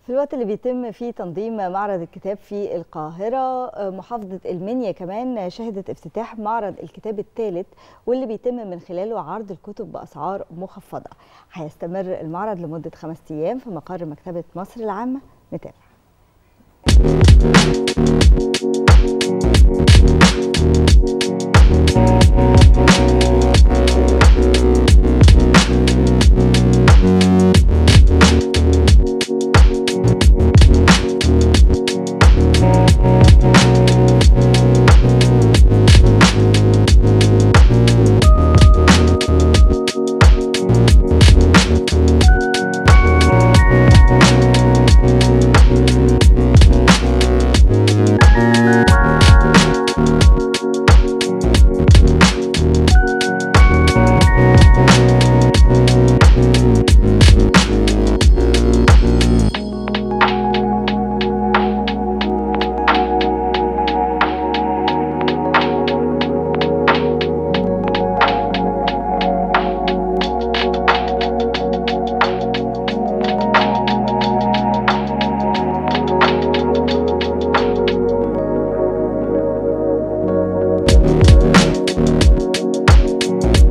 في الوقت اللي بيتم فيه تنظيم معرض الكتاب في القاهرة محافظة المنيا كمان شهدت افتتاح معرض الكتاب الثالث واللي بيتم من خلاله عرض الكتب بأسعار مخفضة هيستمر المعرض لمدة خمس أيام في مقر مكتبة مصر العامة نتابع